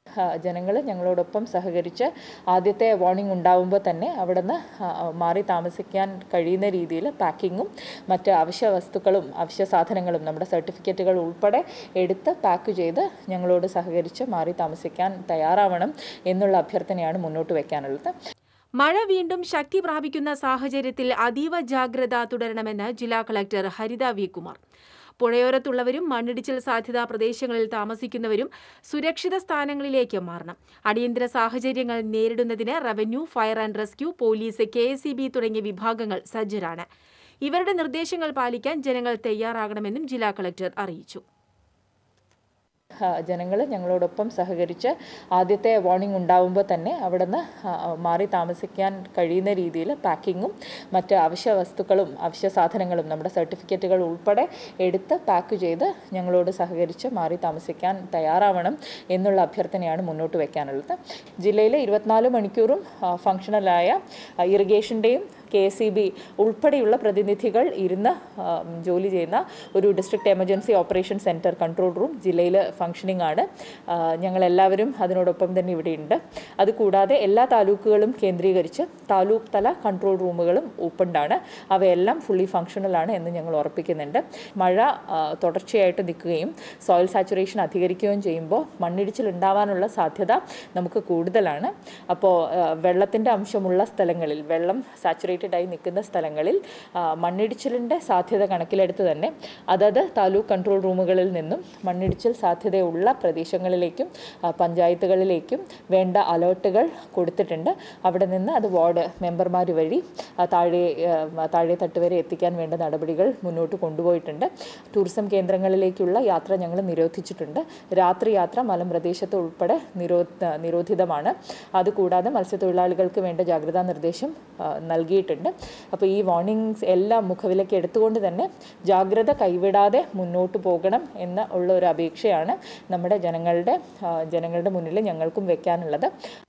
ജനങ്ങൾ ഞങ്ങളോടൊപ്പം സഹകരിച്ച് ആദ്യത്തെ വാർണിംഗ് ഉണ്ടാവുമ്പോൾ തന്നെ അവിടെ നിന്ന് മാറി താമസിക്കാൻ കഴിയുന്ന രീതിയിൽ പാക്കിങ്ങും മറ്റ് അവശ്യ വസ്തുക്കളും അവശ്യ സാധനങ്ങളും നമ്മുടെ സർട്ടിഫിക്കറ്റുകൾ ഉൾപ്പെടെ എടുത്ത് പാക്ക് ചെയ്ത് ഞങ്ങളോട് സഹകരിച്ച് മാറി താമസിക്കാൻ തയ്യാറാവണം എന്നുള്ള അഭ്യർത്ഥനയാണ് മുന്നോട്ട് വയ്ക്കാനുള്ളത് മഴ വീണ്ടും ശക്തി പ്രാപിക്കുന്ന സാഹചര്യത്തിൽ അതീവ ജാഗ്രത തുടരണമെന്ന് ജില്ലാ കളക്ടർ ഹരിത വി കുമാർ പുഴയോരത്തുള്ളവരും മണ്ണിടിച്ചിൽ സാധ്യതാ പ്രദേശങ്ങളിൽ താമസിക്കുന്നവരും സുരക്ഷിത സ്ഥാനങ്ങളിലേക്ക് മാറണം അടിയന്തര സാഹചര്യങ്ങൾ നേരിടുന്നതിന് revenue fire and rescue police K തുടങ്ങിയ വിഭാഗങ്ങൾ സജ്ജരാണ് ഇവരുടെ നിർദ്ദേശങ്ങൾ പാലിക്കാൻ ജനങ്ങൾ തയ്യാറാകണമെന്നും ജില്ലാ കളക്ടർ അറിയിച്ചു ജനങ്ങൾ ഞങ്ങളോടൊപ്പം സഹകരിച്ച് ആദ്യത്തെ വാർണിംഗ് ഉണ്ടാവുമ്പോൾ തന്നെ അവിടെ നിന്ന് മാറി താമസിക്കാൻ കഴിയുന്ന രീതിയിൽ പാക്കിങ്ങും മറ്റ് അവശ്യ വസ്തുക്കളും അവശ്യ സാധനങ്ങളും നമ്മുടെ സർട്ടിഫിക്കറ്റുകൾ ഉൾപ്പെടെ എടുത്ത് പാക്ക് ചെയ്ത് ഞങ്ങളോട് സഹകരിച്ച് മാറി താമസിക്കാൻ തയ്യാറാവണം എന്നുള്ള അഭ്യർത്ഥനയാണ് മുന്നോട്ട് വയ്ക്കാനുള്ളത് ജില്ലയിലെ ഇരുപത്തിനാല് മണിക്കൂറും ഫങ്ഷണലായ ഇറിഗേഷൻ്റെയും കെ എസ് ഇ ബി ഉൾപ്പെടെയുള്ള പ്രതിനിധികൾ ഇരുന്ന് ജോലി ചെയ്യുന്ന ഒരു district emergency operation centre control room ജില്ലയിൽ ഫങ്ഷനിങ് ആണ് ഞങ്ങളെല്ലാവരും അതിനോടൊപ്പം തന്നെ ഇവിടെയുണ്ട് അതുകൂടാതെ എല്ലാ താലൂക്കുകളും കേന്ദ്രീകരിച്ച് താലൂക്ക് തല കൺട്രോൾ റൂമുകളും ഓപ്പൺഡ് ആണ് അവയെല്ലാം ഫുള്ളി ഫങ്ഷണലാണ് എന്ന് ഞങ്ങൾ ഉറപ്പിക്കുന്നുണ്ട് മഴ തുടർച്ചയായിട്ട് നിൽക്കുകയും സോയിൽ സാച്ചുറേഷൻ അധികരിക്കുകയും ചെയ്യുമ്പോൾ മണ്ണിടിച്ചിൽ ഉണ്ടാവാനുള്ള സാധ്യത നമുക്ക് കൂടുതലാണ് അപ്പോൾ വെള്ളത്തിൻ്റെ അംശമുള്ള സ്ഥലങ്ങളിൽ വെള്ളം സാച്ചുറേറ്റഡ് ആയി നിൽക്കുന്ന സ്ഥലങ്ങളിൽ മണ്ണിടിച്ചിലിൻ്റെ സാധ്യത കണക്കിലെടുത്ത് തന്നെ അതത് താലൂക്ക് കൺട്രോൾ റൂമുകളിൽ നിന്നും മണ്ണിടിച്ചിൽ സാധ്യതയുള്ള പ്രദേശങ്ങളിലേക്കും പഞ്ചായത്തുകളിലേക്കും വേണ്ട അലേർട്ടുകൾ കൊടുത്തിട്ടുണ്ട് അവിടെ നിന്ന് അത് വാർഡ് മെമ്പർമാർ വഴി താഴെ താഴെ തട്ട് വരെ എത്തിക്കാൻ വേണ്ട നടപടികൾ മുന്നോട്ട് കൊണ്ടുപോയിട്ടുണ്ട് ടൂറിസം കേന്ദ്രങ്ങളിലേക്കുള്ള യാത്ര ഞങ്ങൾ നിരോധിച്ചിട്ടുണ്ട് രാത്രി യാത്ര മലമ്പ്രദേശത്ത് ഉൾപ്പെടെ നിരോ നിരോധിതമാണ് അതുകൂടാതെ മത്സ്യത്തൊഴിലാളികൾക്ക് വേണ്ട ജാഗ്രതാ നിർദ്ദേശം നൽകിയിട്ടുണ്ട് അപ്പോൾ ഈ വാർണിംഗ്സ് എല്ലാം മുഖവിലേക്ക് എടുത്തുകൊണ്ട് തന്നെ ജാഗ്രത കൈവിടാതെ മുന്നോട്ട് പോകണം എന്ന ഉള്ള ഒരു അപേക്ഷയാണ് നമ്മുടെ ജനങ്ങളുടെ ജനങ്ങളുടെ മുന്നിൽ ഞങ്ങൾക്കും വെക്കാനുള്ളത്